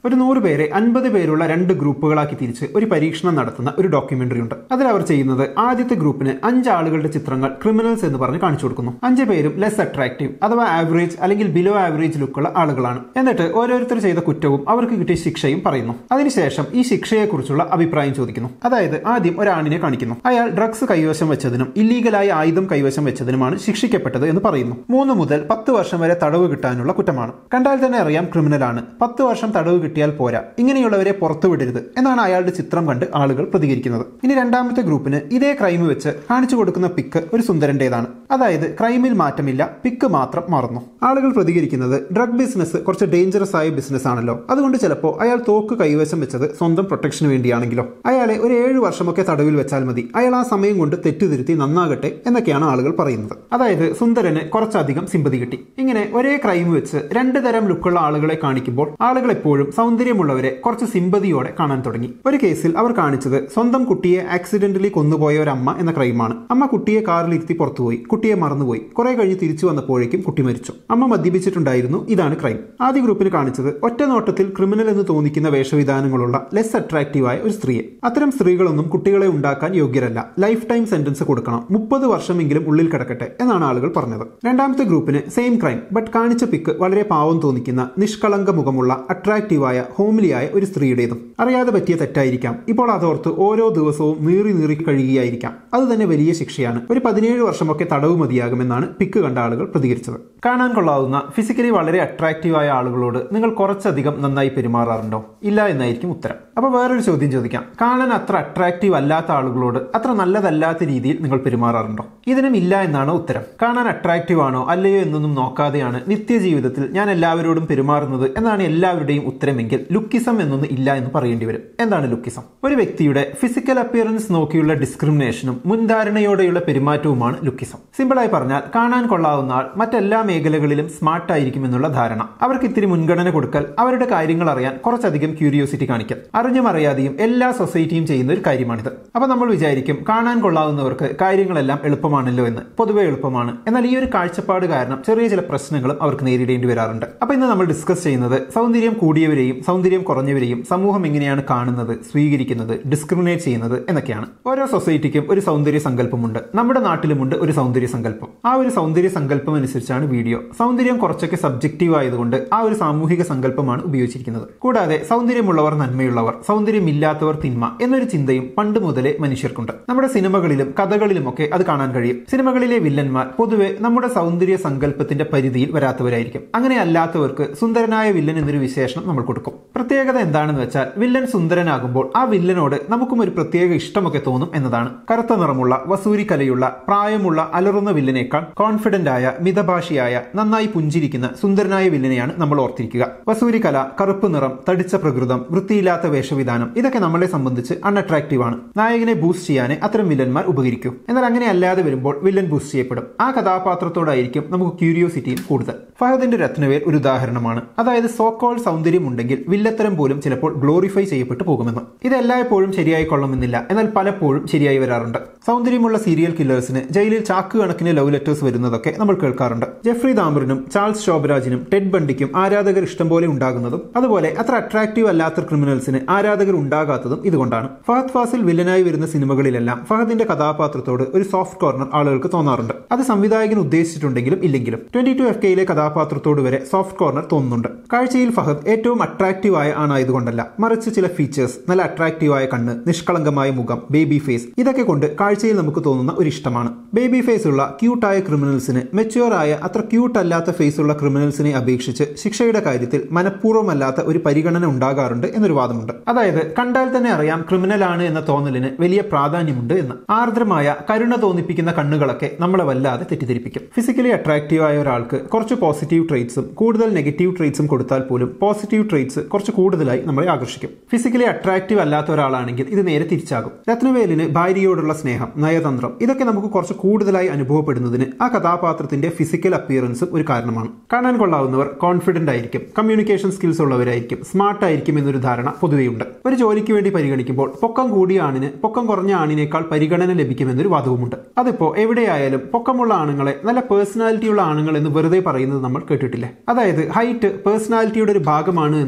ഒരു നൂറ് പേരെ അൻപത് പേരുള്ള രണ്ട് ഗ്രൂപ്പുകളാക്കി തിരിച്ച് ഒരു പരീക്ഷണം നടത്തുന്ന ഒരു ഡോക്യുമെന്ററി ഉണ്ട് അതിൽ അവർ ചെയ്യുന്നത് ആദ്യത്തെ ഗ്രൂപ്പിന് അഞ്ച് ആളുകളുടെ ചിത്രങ്ങൾ ക്രിമിനൽസ് എന്ന് പറഞ്ഞ് കാണിച്ചു കൊടുക്കുന്നു അഞ്ച് പേരും ലെസ് അട്രാക്റ്റീവ് അഥവാ ആവറേജ് അല്ലെങ്കിൽ ബിലോ ആവറേജ് ലുക്കുള്ള ആളുകളാണ് എന്നിട്ട് ഓരോരുത്തർ ചെയ്ത കുറ്റവും അവർക്ക് കിട്ടിയ ശിക്ഷയും പറയുന്നു അതിനുശേഷം ഈ ശിക്ഷയെക്കുറിച്ചുള്ള അഭിപ്രായം ചോദിക്കുന്നു അതായത് ആദ്യം ഒരാണിനെ കാണിക്കുന്നു അയാൾ ഡ്രഗ്സ് കൈവശം വെച്ചതിനും ഇല്ലീഗലായ ആയുധം കൈവശം വെച്ചതിനുമാണ് ശിക്ഷിക്കപ്പെട്ടത് എന്ന് പറയുന്നു മൂന്ന് മുതൽ പത്ത് വർഷം വരെ തടവ് കിട്ടാനുള്ള കുറ്റമാണ് കണ്ടാൽ തന്നെ അറിയാം ക്രിമിനലാണ് പത്ത് വർഷം തടവ് കിട്ടിയാൽ പോരാ ഇങ്ങനെയുള്ളവരെ പുറത്തു വിടരുത് എന്നാണ് അയാളുടെ ചിത്രം കണ്ട് ആളുകൾ പ്രതികരിക്കുന്നത് ഇനി രണ്ടാമത്തെ ഗ്രൂപ്പിന് ഇതേ ക്രൈം വെച്ച് കാണിച്ചു കൊടുക്കുന്ന പിക്ക് ഒരു സുന്ദരന്റേതാണ് അതായത് ക്രൈമിൽ മാറ്റമില്ല പിക്ക് മാത്രം മാറുന്നു ആളുകൾ പ്രതികരിക്കുന്നത് ഡ്രഗ് ബിസിനസ് കുറച്ച് ഡേഞ്ചറസ് ആയ ബിസിനസ് ആണല്ലോ അതുകൊണ്ട് ചിലപ്പോൾ അയാൾ തോക്ക് കൈവശം വെച്ചത് സ്വന്തം പ്രൊട്ടക്ഷന് വേണ്ടിയാണെങ്കിലോ അയാളെ ഒരു ഏഴ് വർഷമൊക്കെ തടവിൽ വെച്ചാൽ മതി അയാൾ ആ സമയം കൊണ്ട് തെറ്റുതിരുത്തി നന്നാകട്ടെ എന്നൊക്കെയാണ് ആളുകൾ പറയുന്നത് അതായത് സുന്ദരന് കുറച്ചധികം സിമ്പതി കിട്ടി ഇങ്ങനെ ഒരേ ക്രൈം വെച്ച് രണ്ട് തരം ലുക്കുള്ള ആളുകളെ കാണിക്കുമ്പോൾ ആളുകൾ എപ്പോഴും സൗന്ദര്യമുള്ളവരെ കുറച്ച് സിമ്പതിയോടെ കാണാൻ തുടങ്ങി ഒരു കേസിൽ അവർ കാണിച്ചത് സ്വന്തം കുട്ടിയെ ആക്സിഡന്റലി കൊന്നുപോയ ഒരു അമ്മ എന്ന ക്രൈമാണ് അമ്മ കുട്ടിയെ കാറിലിരുത്തി പുറത്തുപോയി കുട്ടിയെ മറന്നുപോയി കുറെ കഴിഞ്ഞ് തിരിച്ചു വന്നപ്പോഴേക്കും കുട്ടി മരിച്ചു അമ്മ മദ്യപിച്ചിട്ടുണ്ടായിരുന്നു ഇതാണ് ക്രൈം ആദ്യ ഗ്രൂപ്പിന് കാണിച്ചത് ഒറ്റ നോട്ടത്തിൽ ക്രിമിനൽ എന്ന് തോന്നിക്കുന്ന വേഷവിധാനങ്ങളുള്ള ലെസ് അട്രാക്റ്റീവായ ഒരു സ്ത്രീയെ അത്തരം സ്ത്രീകളൊന്നും കുട്ടികളെ ഉണ്ടാക്കാൻ യോഗ്യരല്ല ലൈഫ് ടൈം സെന്റൻസ് കൊടുക്കണം മുപ്പത് വർഷമെങ്കിലും ഉള്ളിൽ കിടക്കട്ടെ എന്നാണ് ആളുകൾ പറഞ്ഞത് രണ്ടാമത്തെ ഗ്രൂപ്പിന് സെയിം ക്രൈം ബട്ട് കാണിച്ച പിക്ക് വളരെ പാവം തോന്നിക്കുന്ന നിഷ്കളങ്ക മുഖമുള്ള അട്രാക്റ്റീവായ ഹോംലിയായ ഒരു സ്ത്രീയുടേതും അറിയാതെ പറ്റിയ തെറ്റായിരിക്കാം ഇപ്പോൾ അതോർത്ത് ഓരോ ദിവസവും നീറി നീറി കഴിയുകയായിരിക്കാം അത് തന്നെ വലിയ ശിക്ഷയാണ് ഒരു പതിനേഴ് വർഷമൊക്കെ തടവ് മതിയാകുമെന്നാണ് പിക്ക് കണ്ട ആളുകൾ പ്രതികരിച്ചത് കാണാൻ കൊള്ളാവുന്ന ഫിസിക്കലി വളരെ അട്രാക്റ്റീവായ ആളുകളോട് നിങ്ങൾ കുറച്ചധികം നന്നായി പെരുമാറാറുണ്ടോ ഇല്ല എന്നായിരിക്കും ഉത്തരം അപ്പൊ വേറൊരു ചോദ്യം ചോദിക്കാം കാണാൻ അത്ര അട്രാക്റ്റീവ് അല്ലാത്ത ആളുകളോട് അത്ര നല്ലതല്ലാത്ത രീതിയിൽ നിങ്ങൾ പെരുമാറാറുണ്ടോ ഇതിനും ഇല്ല എന്നാണ് ഉത്തരം കാണാൻ അട്രാക്റ്റീവ് ആണോ അല്ലയോ എന്നൊന്നും നോക്കാതെയാണ് നിത്യജീവിതത്തിൽ ഞാൻ എല്ലാവരോടും പെരുമാറുന്നത് എന്നാണ് എല്ലാവരുടെയും ഉത്തരമെങ്കിൽ ലുക്കിസം എന്നൊന്നും ഇല്ല എന്ന് പറയേണ്ടി വരും എന്താണ് ലുക്കിസം ഒരു വ്യക്തിയുടെ ഫിസിക്കൽ അപ്പിയറൻസ് നോക്കിയുള്ള ഡിസ്ക്രിമിനേഷനും മുൻധാരണയോടെയുള്ള പെരുമാറ്റവുമാണ് ലുക്കിസം സിമ്പിളായി പറഞ്ഞാൽ കാണാൻ കൊള്ളാവുന്ന ആൾ മറ്റെല്ലാ മേഖലകളിലും സ്മാർട്ട് ആയിരിക്കും എന്നുള്ള ധാരണ അവർക്ക് ഇത്തിരി മുൻഗണന കൊടുക്കൽ അവരുടെ കാര്യങ്ങൾ അറിയാൻ കുറച്ചധികം ക്യൂരിയോസിറ്റി കാണിക്കൽ അറിഞ്ഞും അറിയാതെയും എല്ലാ സൊസൈറ്റിയും ചെയ്യുന്ന ഒരു കാര്യമാണിത് അപ്പൊ നമ്മൾ വിചാരിക്കും കാണാൻ കൊള്ളാവുന്നവർക്ക് കാര്യങ്ങളെല്ലാം എളുപ്പമാണല്ലോ എന്ന് പൊതുവെ എളുപ്പമാണ് എന്നാൽ ഈ ഒരു കാഴ്ചപ്പാട് കാരണം ചെറിയ ചില പ്രശ്നങ്ങളും അവർക്ക് നേരിടേണ്ടി വരാറുണ്ട് അപ്പൊ ഇന്ന് നമ്മൾ ഡിസ്കസ് ചെയ്യുന്നത് സൗന്ദര്യം കൂടിയവരെയും സൗന്ദര്യം കുറഞ്ഞവരെയും സമൂഹം എങ്ങനെയാണ് കാണുന്നത് സ്വീകരിക്കുന്നത് ഡിസ്ക്രിമിനേറ്റ് ചെയ്യുന്നത് എന്നൊക്കെയാണ് ഓരോ സൊസൈറ്റിക്കും ഒരു സൗന്ദര്യ സങ്കല്പമുണ്ട് നമ്മുടെ നാട്ടിലുമുണ്ട് ഒരു സൗന്ദര്യ സങ്കല്പം ആ ഒരു സൗന്ദര്യ സങ്കല്പം അനുസരിച്ചാണ് വീഡിയോ സൗന്ദര്യം കുറച്ചൊക്കെ സബ്ജക്റ്റീവ് ആയതുകൊണ്ട് ആ ഒരു സാമൂഹിക സങ്കല്പമാണ് ഉപയോഗിച്ചിരിക്കുന്നത് കൂടാതെ സൗന്ദര്യമുള്ളവർ നന്മയുള്ളവർ സൗന്ദര്യമില്ലാത്തവർ തിന്മ എന്നൊരു ചിന്തയും പണ്ട് മുതലേ മനുഷ്യർക്കുണ്ട് നമ്മുടെ സിനിമകളിലും കഥകളിലുമൊക്കെ അത് കാണാൻ കഴിയും സിനിമകളിലെ വില്ലന്മാർ പൊതുവെ നമ്മുടെ സൗന്ദര്യ സങ്കല്പത്തിന്റെ പരിധിയിൽ വരാത്തവരായിരിക്കും അങ്ങനെ അല്ലാത്തവർക്ക് സുന്ദരനായ വില്ലൻ എന്നൊരു വിശേഷണം നമ്മൾ കൊടുക്കും പ്രത്യേകത എന്താണെന്ന് വെച്ചാൽ വില്ലൻ സുന്ദരനാകുമ്പോൾ ആ വില്ലനോട് നമുക്കും ഒരു പ്രത്യേക ഇഷ്ടമൊക്കെ തോന്നും എന്നതാണ് കറുത്ത നിറമുള്ള വസൂരി കലയുള്ള പ്രായമുള്ള അലറുന്ന വില്ലനേക്കാൾ കോൺഫിഡന്റ് ആയ മിതഭാഷിയായ നന്നായി പുഞ്ചിരിക്കുന്ന സുന്ദരനായ വില്ലനെയാണ് നമ്മൾ ഓർത്തിരിക്കുക വസൂരി കല കറുപ്പ് നിറം തടിച്ച പ്രകൃതം വൃത്തിയില്ലാത്ത വേഷവിധാനം ഇതൊക്കെ നമ്മളെ സംബന്ധിച്ച് അൺഅട്രാക്റ്റീവ് ആണ് നായകനെ ബൂസ്റ്റ് ചെയ്യാനേ അത്തരം വില്ലന്മാർ ഉപകരിക്കൂ എന്നാൽ അങ്ങനെ അല്ലാതെ വരുമ്പോൾ വില്ലൻ ബൂസ്റ്റ് ചെയ്യപ്പെടും ആ കഥാപാത്രത്തോടായിരിക്കും നമുക്ക് ക്യൂരിയോസിറ്റിയും കൂടുതൽ ഫഹദിന്റെ രത്നവേൽ ഒരു ഉദാഹരണമാണ് അതായത് സോക്കോൾ സൗന്ദര്യം ഉണ്ടെങ്കിൽ വില്ലത്തരം പോലും ചിലപ്പോൾ ഗ്ലോറിഫൈ ചെയ്യപ്പെട്ടു പോകുമെന്ന് ഇത് എല്ലായ്പ്പോഴും ശരിയായി കൊള്ളണമെന്നില്ല എന്നാൽ പലപ്പോഴും ശരിയായി വരാറുണ്ട് സൗന്ദര്യമുള്ള സീരിയൽ കില്ലേഴ്സിന് ജയിലിൽ ചാക്ക് കണക്കിന് ലവ് ലെറ്റേഴ്സ് വരുന്നതൊക്കെ നമ്മൾ കേൾക്കാറുണ്ട് ജെഫ്രി ദാമറിനും ചാൾസ് ശോഭരാജിനും ടെഡ് ബണ്ടിക്കും ആരാധകർ ഇഷ്ടം പോലെ ഉണ്ടാകുന്നതും അതുപോലെ അത്ര അട്രാക്റ്റീവ് അല്ലാത്ത ക്രിമിനൽസിന് ആരാധകർ ഉണ്ടാകാത്തതും ഇതുകൊണ്ടാണ് ഫഹദ് ഫാസിൽ വില്ലനായി വരുന്ന സിനിമകളിലെല്ലാം ഫഹദിന്റെ കഥാപാത്രത്തോട് ഒരു സോഫ്റ്റ് കോർണർ ആളുകൾക്ക് തോന്നാറുണ്ട് അത് സംവിധായകൻ ഉദ്ദേശിച്ചിട്ടുണ്ടെങ്കിലും ഇല്ലെങ്കിലും ട്വന്റി ടു എഫ് കെയിലെ കഥാപാത്രത്തോട് വരെ സോഫ്റ്റ് കോർണർ തോന്നുന്നുണ്ട് കാഴ്ചയിൽ ഫഹദ് ഏറ്റവും അട്രാക്റ്റീവ് ആയ ആണായതുകൊണ്ടല്ല മറിച്ച് ചില ഫീച്ചേഴ്സ് നല്ല അട്രാക്റ്റീവ് ആയ കണ്ണ് നിഷ്കളങ്കമായ മുഖം ബേബി ഫേസ് ഇതൊക്കെ കൊണ്ട് കാഴ്ചയിൽ നമുക്ക് തോന്നുന്ന ഒരു ഇഷ്ടമാണ് ബേബി ഫേസ് ഉള്ള ക്യൂട്ടായ ക്രിമിനൽസിന് മെച്യൂർ ആയ അത്ര ക്യൂട്ട് അല്ലാത്ത ഫേസ് ഉള്ള ക്രിമിനൽസിനെ അപേക്ഷിച്ച് ശിക്ഷയുടെ കാര്യത്തിൽ മനഃപൂർവ്വമല്ലാത്ത ഒരു പരിഗണന ഉണ്ടാകാറുണ്ട് എന്നൊരു വാദമുണ്ട് അതായത് കണ്ടാൽ തന്നെ അറിയാം ക്രിമിനൽ ആണ് എന്ന തോന്നലിന് വലിയ പ്രാധാന്യമുണ്ട് എന്ന് ആർദ്രമായ കരുണ തോന്നിപ്പിക്കുന്ന കണ്ണുകളൊക്കെ നമ്മളെ വല്ലാതെ തെറ്റിദ്ധരിപ്പിക്കും ഫിസിക്കലി അട്രാക്റ്റീവ് ആയ ഒരാൾക്ക് കുറച്ച് പോസിറ്റീവ് ട്രേറ്റ്സും കൂടുതൽ നെഗറ്റീവ് ട്രേറ്റ്സും കൊടുത്താൽ പോലും പോസിറ്റീവ് ട്രേറ്റ്സ് കുറച്ച് കൂടുതലായി നമ്മളെ ആകർഷിക്കും ഫിസിക്കലി അട്രാക്റ്റീവ് അല്ലാത്ത ഒരാളാണെങ്കിൽ ഇത് നേരെ തിരിച്ചാകും രത്നവേലിന് ഭാര്യയോടുള്ള സ്നേഹം നയതന്ത്രം ഇതൊക്കെ നമുക്ക് കുറച്ച് കൂടുതലായി അനുഭവപ്പെടുന്നതിന് ആ കഥാപാത്രത്തിന്റെ ഫിസിക്കൽ അപ്പിയറൻസും ഒരു കാരണമാണ് കാണാൻ കൊള്ളാവുന്നവർ കോൺഫിഡന്റ് ആയിരിക്കും കമ്മ്യൂണിക്കേഷൻ സ്കിൽസ് ഉള്ളവരായിരിക്കും സ്മാർട്ട് ആയിരിക്കും എന്നൊരു ധാരണ പൊതുവെയുണ്ട് ഒരു ജോലിക്ക് വേണ്ടി പരിഗണിക്കുമ്പോൾ പൊക്കം കൂടിയ ആണിന് പൊക്കം കുറഞ്ഞ ആണിനേക്കാൾ പരിഗണന ലഭിക്കുമെന്നൊരു വാദവുമുണ്ട് അതിപ്പോ എവിടെയായാലും പൊക്കമുള്ള ആണുങ്ങളെ നല്ല പേഴ്സണാലിറ്റി ഉള്ള ആണുങ്ങൾ എന്ന് വെറുതെ പറയുന്നത് നമ്മൾ കേട്ടിട്ടില്ലേ അതായത് ഹൈറ്റ് പേഴ്സണാലിറ്റിയുടെ ഒരു ഭാഗമാണ് എന്ന്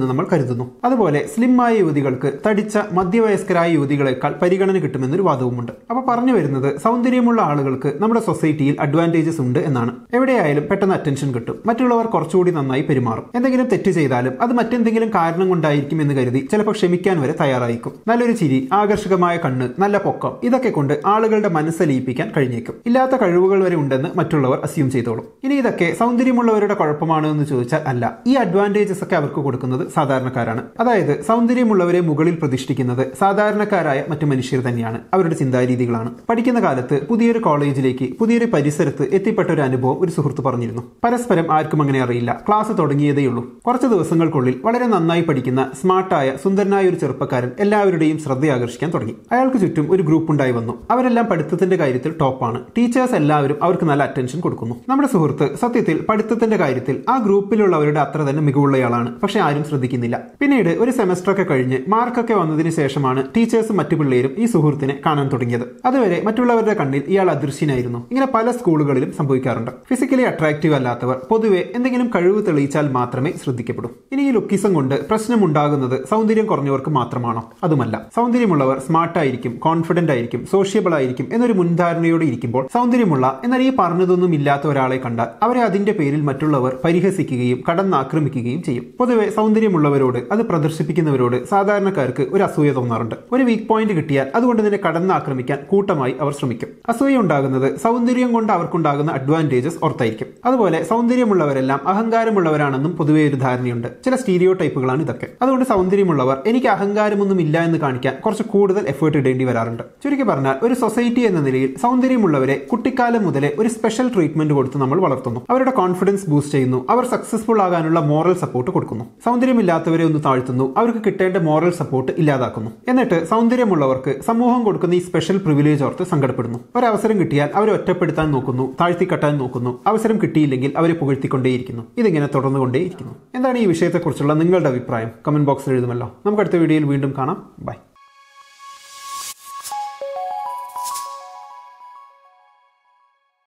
എന്ന് നമ്മൾ കരുതുന്നു അതുപോലെ സ്ലിമ്മായ യുവതികൾക്ക് തടിച്ച മധ്യവയസ്കരായ യുവതികളെക്കാൾ പരിഗണന കിട്ടുമെന്നൊരു വാദവുമുണ്ട് അപ്പൊ പറഞ്ഞു വരുന്നത് സൗന്ദര്യമുള്ള ആളുകൾക്ക് നമ്മുടെ സൊസൈറ്റിയിൽ അഡ്വാൻറ്റേജസ് ഉണ്ട് എന്നാണ് എവിടെയായാലും പെട്ടെന്ന് അറ്റൻഷൻ കിട്ടും മറ്റുള്ളവർ കുറച്ചുകൂടി നന്നായി പെരുമാറും എന്തെങ്കിലും തെറ്റ് ചെയ്താലും അത് മറ്റെന്തെങ്കിലും കാരണം കൊണ്ടായിരിക്കും എന്ന് കരുതി ചിലപ്പോൾ ക്ഷമിക്കാൻ വരെ തയ്യാറായിരിക്കും നല്ലൊരു ചിരി ആകർഷകമായ കണ്ണ് നല്ല പൊക്കം ഇതൊക്കെ കൊണ്ട് ആളുകളുടെ മനസ്സലിയിപ്പിക്കാൻ കഴിഞ്ഞേക്കും ഇല്ലാത്ത കഴിവുകൾ വരെ ഉണ്ടെന്ന് മറ്റുള്ളവർ അസ്യൂം ചെയ്തോളും ഇനി ഇതൊക്കെ സൗന്ദര്യമുള്ളവരുടെ കുഴപ്പമാണോ എന്ന് ചോദിച്ചാൽ അല്ല ഈ അഡ്വാൻറ്റേജസ് ഒക്കെ അവർക്ക് കൊടുക്കുന്നത് സാധാരണക്കാരാണ് അതായത് സൗന്ദര്യമുള്ളവരെ മുകളിൽ പ്രതിഷ്ഠിക്കുന്നത് സാധാരണക്കാരായ മറ്റു മനുഷ്യർ തന്നെയാണ് അവരുടെ ചിന്താരീതികളാണ് പഠിക്കുന്ന കാലത്ത് പുതിയൊരു കോളേജിലേക്ക് പുതിയൊരു പരിസരത്ത് എത്തിപ്പെട്ട ഒരു അനുഭവം ഒരു സുഹൃത്ത് പറഞ്ഞിരുന്നു പരസ്പരം ആർക്കും അങ്ങനെ അറിയില്ല ക്ലാസ് തുടങ്ങിയതേയുള്ളൂ കുറച്ച് ദിവസങ്ങൾക്കുള്ളിൽ വളരെ നന്നായി പഠിക്കുന്ന സ്മാർട്ടായ സുന്ദരനായ ഒരു ചെറുപ്പക്കാരൻ എല്ലാവരുടെയും ശ്രദ്ധ ആകർഷിക്കാൻ തുടങ്ങി അയാൾക്ക് ചുറ്റും ഒരു ഗ്രൂപ്പ് ഉണ്ടായി വന്നു അവരെല്ലാം പഠിത്തത്തിന്റെ കാര്യത്തിൽ ടോപ്പാണ് ടീച്ചേഴ്സ് എല്ലാവരും അവർക്ക് നല്ല അറ്റൻഷൻ കൊടുക്കുന്നു നമ്മുടെ സുഹൃത്ത് സത്യത്തിൽ പഠിത്തത്തിന്റെ കാര്യത്തിൽ ആ ഗ്രൂപ്പിലുള്ളവരുടെ അത്ര തന്നെ മികവുള്ളയാളാണ് പക്ഷെ ആരും ശ്രദ്ധിക്കുന്നില്ല പിന്നീട് ഒരു സെമസ്റ്റർ ഒക്കെ കഴിഞ്ഞ് മാർക്കൊക്കെ വന്നതിന് ശേഷമാണ് ടീച്ചേഴ്സും മറ്റു പിള്ളേരും ഈ സുഹൃത്തിനെ കാണാൻ തുടങ്ങിയത് അതുവരെ മറ്റുള്ളവരുടെ കണ്ണിൽ ഇയാൾ അദൃശ്യനായിരുന്നു ഇങ്ങനെ പല സ്കൂളുകളിലും സംഭവിക്കാറുണ്ട് ഫിസിക്കലി അട്രാക്റ്റീവ് അല്ലാത്തവർ പൊതുവെ എന്തെങ്കിലും കഴിവ് തെളിയിച്ചാൽ മാത്രമേ ശ്രദ്ധിക്കപ്പെടൂ ഇനി ഈ ലുക്കിസം കൊണ്ട് പ്രശ്നമുണ്ടാകുന്നത് സൗന്ദര്യം കുറഞ്ഞവർക്ക് മാത്രമാണോ അതുമല്ല സൗന്ദര്യമുള്ളവർ സ്മാർട്ട് ആയിരിക്കും കോൺഫിഡന്റ് ആയിരിക്കും സോഷ്യബിൾ ആയിരിക്കും എന്നൊരു മുൻധാരണയോടെ ഇരിക്കുമ്പോൾ സൗന്ദര്യമുള്ള എന്നാൽ ഈ പറഞ്ഞതൊന്നും ഇല്ലാത്ത ഒരാളെ കണ്ടാൽ അവരെ അതിന്റെ പേരിൽ മറ്റുള്ളവർ പരിഹസിക്കുകയും കടന്നാക്രമിക്കുകയും ചെയ്യും പൊതുവെ സൗന്ദര്യമുള്ളവരോട് അത് പ്രദർശിപ്പിക്കുന്നവരോട് സാധാരണക്കാർക്ക് ഒരു അസൂയ തോന്നാറുണ്ട് ഒരു വീക്ക് പോയിന്റ് കിട്ടിയാൽ അതുകൊണ്ട് തന്നെ കടന്നാക്രമിക്കാൻ കൂട്ടമായി അവർ ശ്രമിക്കും അസൂയ ഉണ്ടാകുന്നത് സൗന്ദര്യം കൊണ്ട് അവർക്കുണ്ടാകുന്ന അഡ്വാൻറ്റേജസ് ഓർത്തായിരിക്കും അതുപോലെ സൗന്ദര്യമുള്ളവരെല്ലാം അഹങ്കാരമുള്ളവരാണെന്നും പൊതുവെ ഒരു ധാരണയുണ്ട് ചില സ്റ്റീരിയോ ടൈപ്പുകളാണ് ഇതൊക്കെ അതുകൊണ്ട് സൗന്ദര്യമുള്ളവർ എനിക്ക് അഹങ്കാരമൊന്നും ഇല്ല എന്ന് കാണിക്കാൻ കുറച്ച് കൂടുതൽ എഫേർട്ട് ഇടേണ്ടി വരാറുണ്ട് ചുരുക്കി പറഞ്ഞാൽ ഒരു സൊസൈറ്റി എന്ന നിലയിൽ സൗന്ദര്യമുള്ളവരെ കുട്ടിക്കാലം മുതലേ ഒരു സ്പെഷ്യൽ ട്രീറ്റ്മെന്റ് കൊടുത്ത് നമ്മൾ വളർത്തുന്നു അവരുടെ കോൺഫിഡൻസ് ബൂസ്റ്റ് ചെയ്യുന്നു അവർ സക്സസ്ഫുൾ ആകാനുള്ള മോറൽ സപ്പോർട്ട് കൊടുക്കുന്നു സൗന്ദര്യമില്ലാത്തവരെ ഒന്ന് താഴ്ത്തുന്നു അവർക്ക് കിട്ടേണ്ട മോറൽ സപ്പോർട്ട് ഇല്ലാതാക്കുന്നു എന്നിട്ട് സൗന്ദര്യമുള്ളവർക്ക് സമൂഹം കൊടുക്കുന്ന ഈ സ്പെഷ്യൽ പ്രിവിലേജ് ഓർത്ത് സങ്കടപ്പെടുന്നു ഒരവസരം കിട്ടിയാൽ അവരെ ഒറ്റപ്പെടുത്താൻ നോക്കുന്നു താഴ്ത്തിക്കെട്ടാൻ നോക്കുന്നു അവസരം കിട്ടിയില്ലെങ്കിൽ അവരെ പുകഴ്ത്തിക്കൊണ്ടേയിരിക്കുന്നു ഇതിങ്ങനെ തുടർന്നുകൊണ്ടേയിരിക്കുന്നു എന്താണ് ഈ വിഷയത്തെക്കുറിച്ചുള്ള നിങ്ങളുടെ അഭിപ്രായം കമന്റ് ബോക്സിൽ എഴുതുമല്ലോ നമുക്ക് അടുത്ത വീഡിയോയിൽ വീണ്ടും കാണാം ബൈ